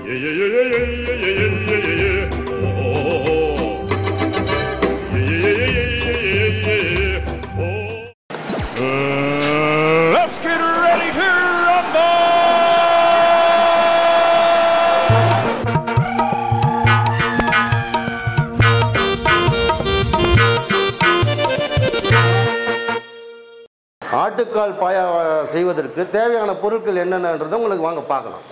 Yeah, yeah, yeah, yeah, yeah, yeah, yeah, yeah, yeah, yeah. Oh, oh, oh, oh. Yeah, yeah, yeah, yeah, yeah, yeah, yeah, yeah. Oh. Uh, let's get ready to rumble! ஆட்டுக்கால் பாயா செய்வதற்கு தேவையான பொருட்கள் என்னென்னன்றதை உங்களுக்கு வாங்க பார்க்கலாம்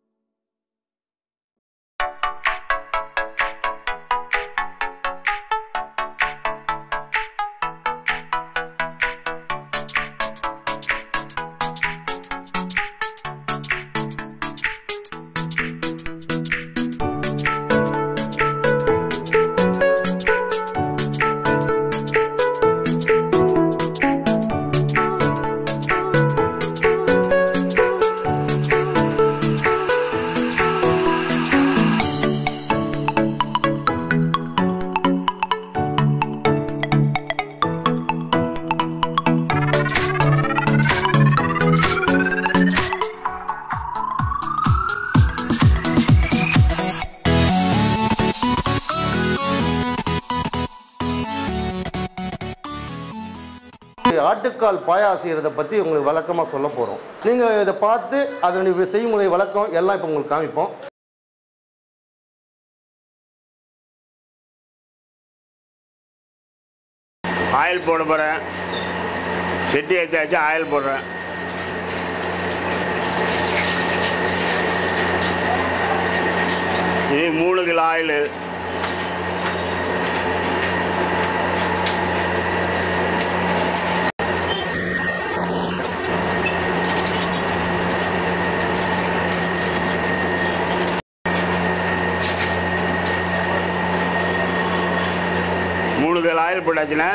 ஆட்டுக்கால் பாயா செய்கிறத பற்றி உங்களுக்கு விளக்கமாக சொல்ல போகிறோம் நீங்கள் இதை பார்த்து அதனுடைய செய்முறை விளக்கம் எல்லாம் இப்போ உங்களுக்கு காமிப்போம் ஆயில் போட போகிறேன் செட்டி ஏற்றாச்சு ஆயில் போடுறேன் இது மூணு கிலோ ஆயில் மூணு கிலோ ஆயில் போட்டாச்சுன்னா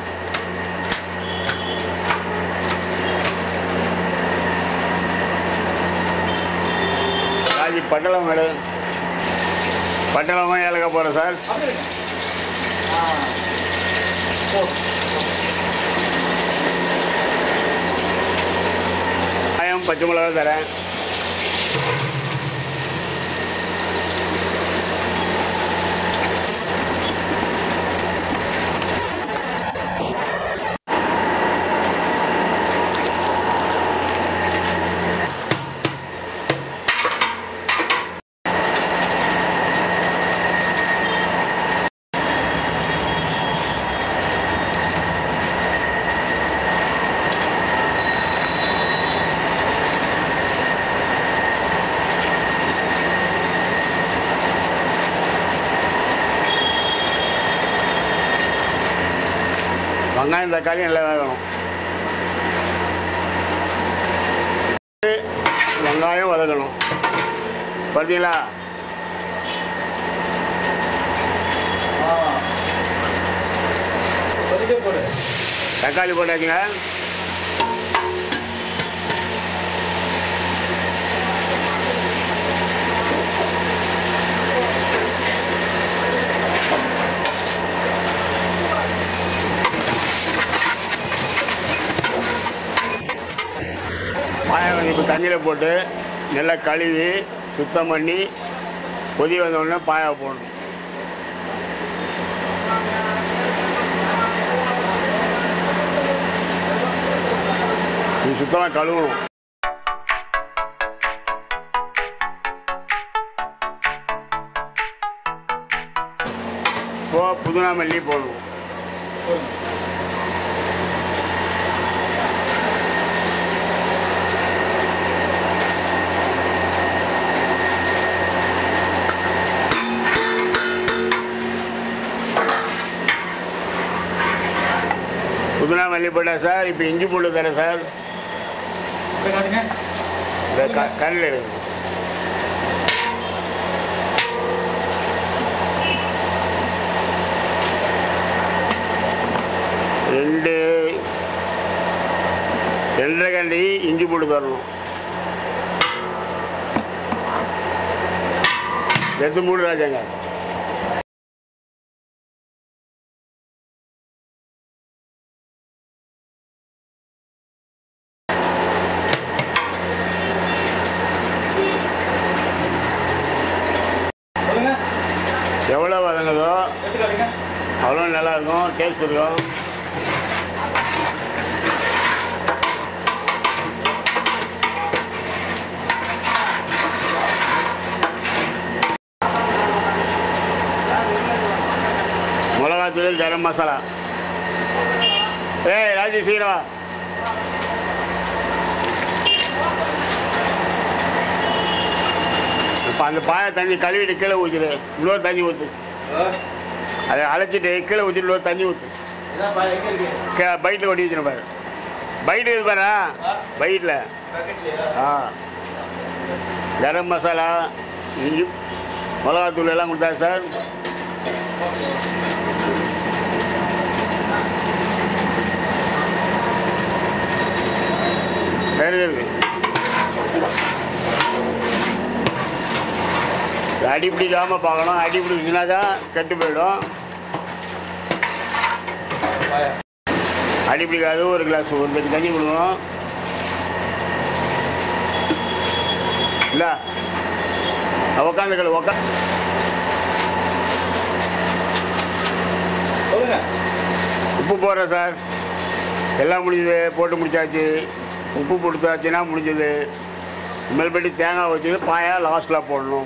ராஜி பட்டளம் மேடு பட்டளமாக ஏலக்க போகிறேன் சார் காயம் பச்சை மிளகா தரேன் வெங்காயம் தக்காளி நல்லா வேகணும் வெங்காயம் வதக்கணும் பார்த்தீங்களா தக்காளி போட்டாச்சுங்க பாயம் இப்போ தண்ணியில் போட்டு நல்லா கழுவி சுத்தம் பண்ணி கொதி வந்த உடனே பாயா போடணும் இது சுத்தமாக கழுவணும் இப்போ புதினா மல்லி போடணும் புதினா மல்லி போட்டா சார் இப்போ இஞ்சி பூண்டு தரேன் சார் இந்த க கண்ணில் இருக்கு ரெண்டு ரெண்டரை கண்டி இஞ்சி பூண்டு தரணும் எடுத்து மூணு ராஜாங்க எவ்வளோ வதங்குதோ அவ்வளோ நல்லா இருக்கும் டேஸ்ட் இருக்கும் மிளகாத்தூள் கரம் மசாலா ஏய் ராஜி சீரவா இப்போ அந்த பாய தண்ணி கழுவிட்டு கீழே ஊற்றிடு இன்னொரு தண்ணி ஊற்று அதை அழைச்சிட்டு கீழே ஊற்றிட்டு இன்னொரு தண்ணி ஊற்று கே பைட்டில் கொட்டி வச்சுரு பாரு பைட்டு இது பாரு பைட்டில் ஆ கரம் மசாலா இஞ்சி மிளகாத்தூள் எல்லாம் கொடுத்தா சார் சரி இருக்கு அடி பிடிக்காமல் பார்க்கணும் அடி பிடிச்சுனாக்கா கெட்டு போயிடும் அடி பிடிக்காது ஒரு கிளாஸ் ஒரு தண்ணி தண்ணி கொடுக்கணும் இல்லை உக்காந்துக்கள் உக்கா உப்பு போடுறேன் சார் எல்லாம் முடிஞ்சது போட்டு முடிச்சாச்சு உப்பு கொடுத்தாச்சுன்னா முடிஞ்சது மேல்படி தேங்காய் வச்சது பாயா லாஸ்ட்டில் போடணும்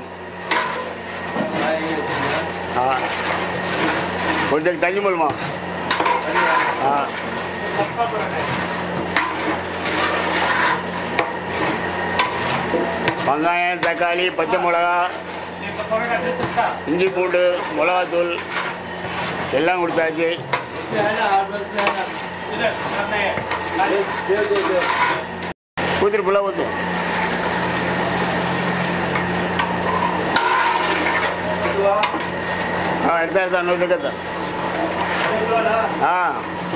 ஆ கொஞ்சம் தண்ணி மூலமா ஆ வெங்காயம் தக்காளி பச்சை மிளகா இஞ்சி பூண்டு மிளகாத்தூள் எல்லாம் கொடுத்தாச்சு ஊத்திட்டு ஃபுல்லாக ஊற்றும் ஆ எடுத்தா எடுத்தா நூறு எடுத்தா ஆ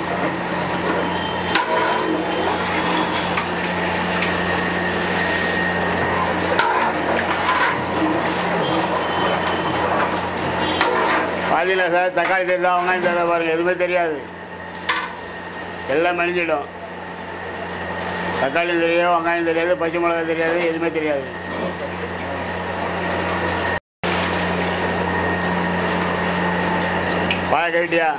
பாதியில் சார் தக்காளி தெரியுதா வெங்காயம் தெரியுதா பாருங்க எதுவுமே தெரியாது எல்லாம் மணிஞ்சிடும் தக்காளி தெரியாது வெங்காயம் தெரியாது பச்சை மிளகாய் தெரியாது எதுவுமே தெரியாது பாய கட்டியா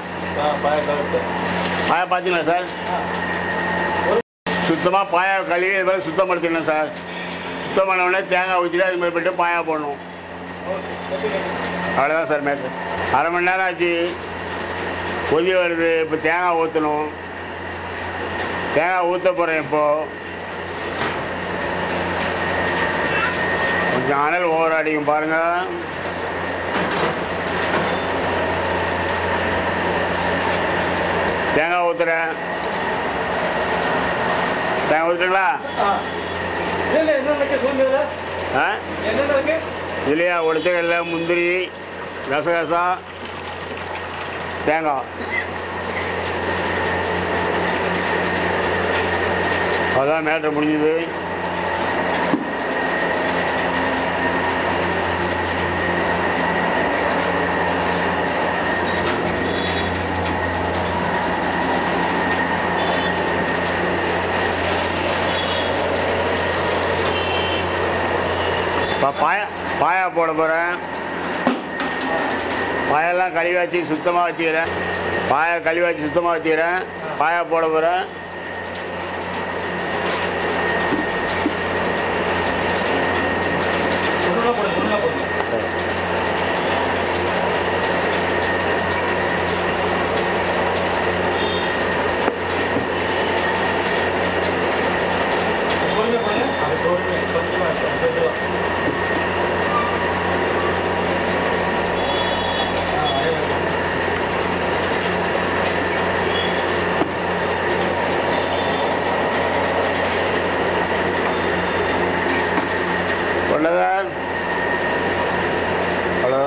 பாய பார்த்தீங்களா சார் சுத்தமாக பாயா கழுவி இது மாதிரி சுத்தம் படுத்திடணும் சார் சுத்தம் பண்ண உடனே தேங்காய் ஊற்றிட்டு அது மாதிரி போட்டு பாயா போடணும் அவ்வளோதான் சார் மேட்ரு அரை மணி நேரம் ஆச்சு கொதி வருது இப்போ தேங்காய் ஊற்றணும் தேங்காய் ஊற்ற போகிறேன் இப்போது கொஞ்சம் அனல் ஓவர் அடிக்கும் பாருங்கள் தேங்காய் ஊற்றுறேன் தேங்காய் ஊற்றுங்களா ஆ இதுலையா உடச்சக்கல்ல முந்திரி கசகசம் தேங்காய் அதான் மேட்ரு முடிஞ்சுது இப்போ பாயா பாயா போட போகிறேன் பாயெல்லாம் கழுவி வச்சு சுத்தமாக வச்சுக்கிறேன் பாயை கழுவி வச்சு சுத்தமாக வச்சுக்கிறேன் பாயா போட போகிறேன் கொண்டதான் ஹலோ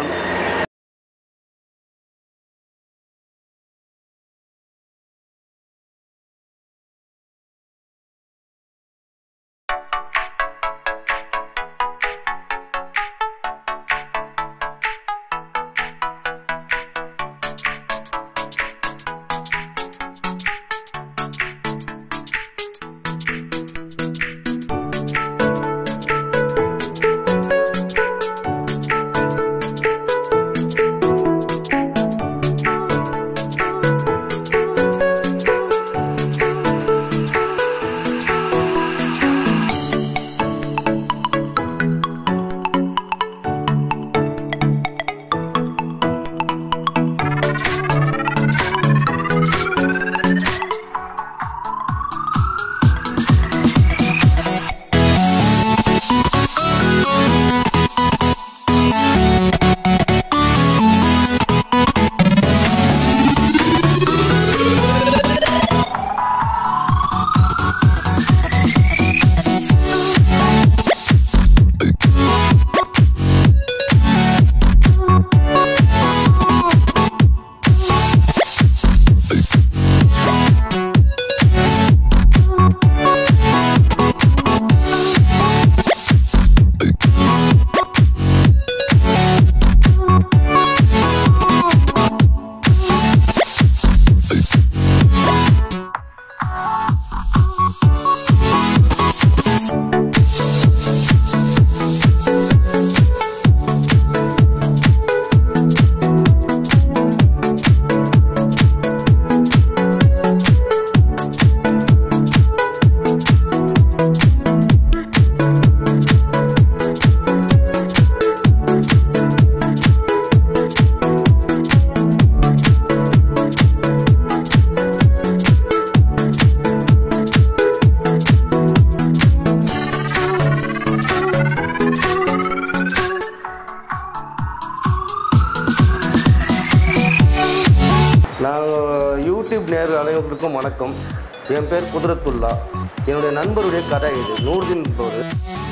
அனைவருக்கும் வணக்கம் என் பேர் குதிரத்துல்லா என்னுடைய நண்பருடைய கடை இது நூர்தீன் என்பவர்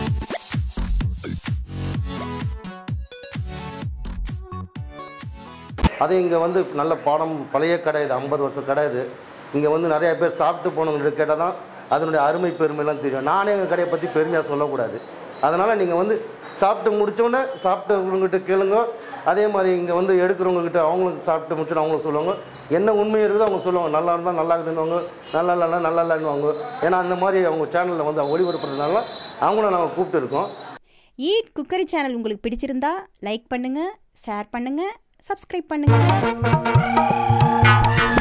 அது இங்கே வந்து நல்ல பாடம் பழைய கடை இது ஐம்பது வருஷம் கடை இது இங்கே வந்து நிறைய பேர் சாப்பிட்டு போனவங்கள்ட்ட கேட்டால் தான் அதனுடைய அருமை பெருமைலாம் தெரியும் நானே எங்கள் கடையை பற்றி பெருமையாக சொல்லக்கூடாது அதனால் நீங்கள் வந்து சாப்பிட்டு முடித்தோடனே சாப்பிட்டவங்ககிட்ட கேளுங்க அதே மாதிரி இங்கே வந்து எடுக்கிறவங்ககிட்ட அவங்களுக்கு சாப்பிட்டு முடிச்சுட்டு அவங்களுக்கு சொல்லுவாங்க என்ன உண்மை இருக்குதோ அவங்க சொல்லுவாங்க நல்லா இருந்தால் நல்லா இருக்குதுன்னுவாங்க நல்லா இல்லைன்னா நல்லா இல்லைன்னுவாங்க ஏன்னா அந்த மாதிரி அவங்க சேனலில் வந்து அவங்க ஒளிபரப்புறதுனால அவங்கள நாங்கள் கூப்பிட்டு இருக்கோம் ஈட் குக்கரி சேனல் உங்களுக்கு பிடிச்சிருந்தா லைக் பண்ணுங்க ஷேர் பண்ணுங்க சப்ஸ்கிரைப் பண்ணுங்க